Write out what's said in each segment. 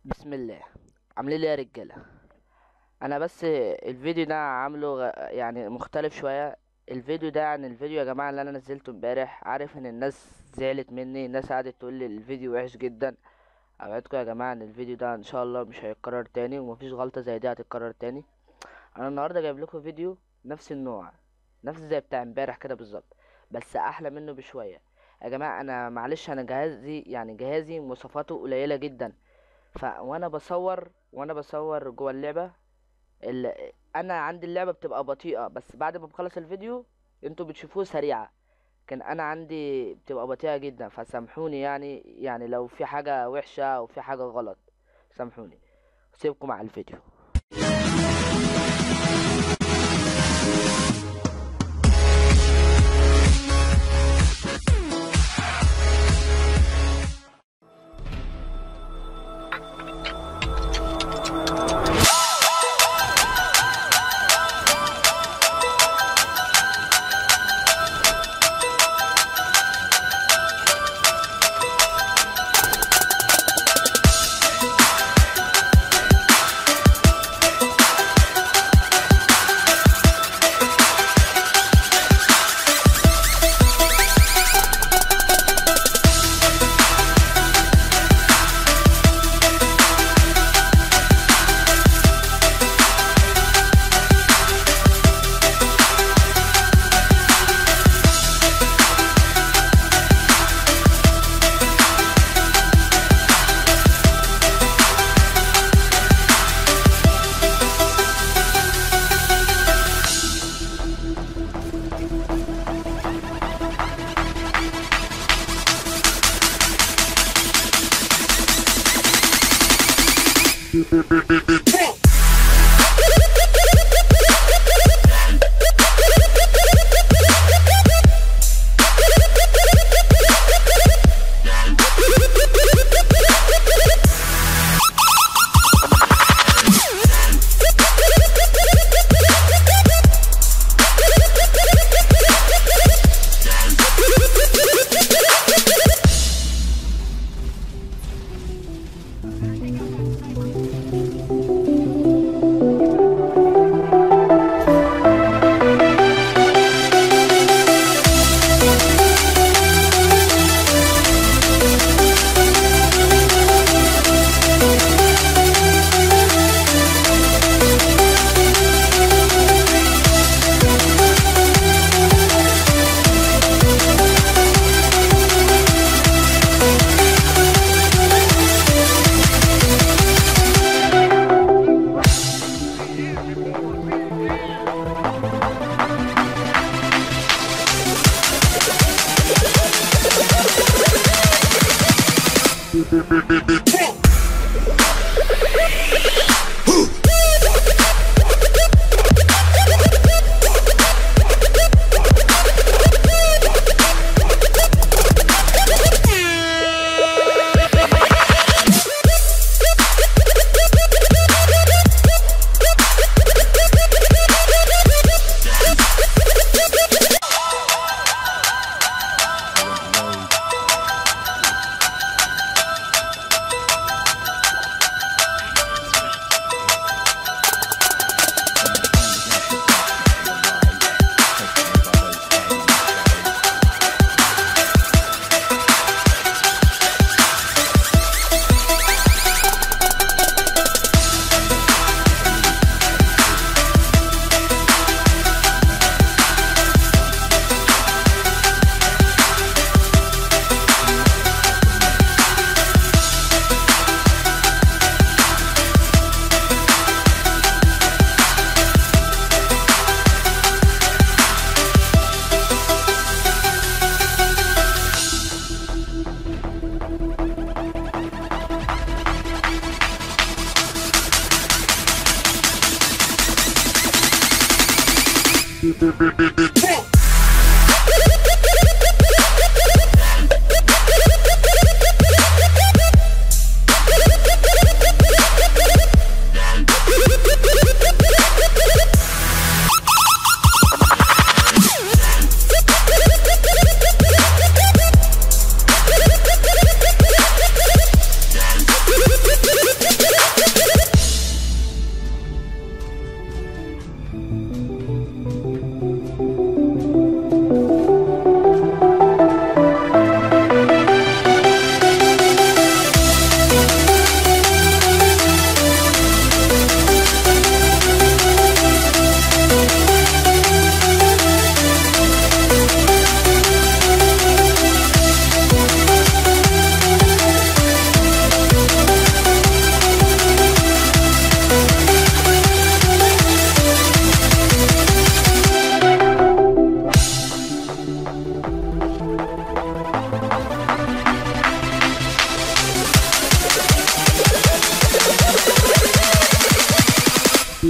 بسم الله عاملين ايه يا رجاله انا بس الفيديو ده عامله غ- يعني مختلف شويه الفيديو ده عن الفيديو يا جماعه اللي انا نزلته امبارح عارف ان الناس زعلت مني الناس قعدت تقول لي الفيديو وحش جدا اوعدكم يا جماعه ان الفيديو ده ان شاء الله مش هيتكرر تاني ومفيش غلطه زي دي هتتكرر تاني انا النهارده جايب لكم فيديو نفس النوع نفس زي بتاع امبارح كده بالظبط بس احلى منه بشويه يا جماعه انا معلش انا جهازي يعني جهازي مواصفاته قليله جدا ف وانا بصور وانا بصور جوه اللعبه ال... انا عندي اللعبه بتبقى بطيئه بس بعد ما بخلص الفيديو انتوا بتشوفوه سريعه كان انا عندي بتبقى بطيئه جدا فسامحوني يعني يعني لو في حاجه وحشه او في حاجه غلط سامحوني سيبكم مع الفيديو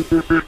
beep beep beep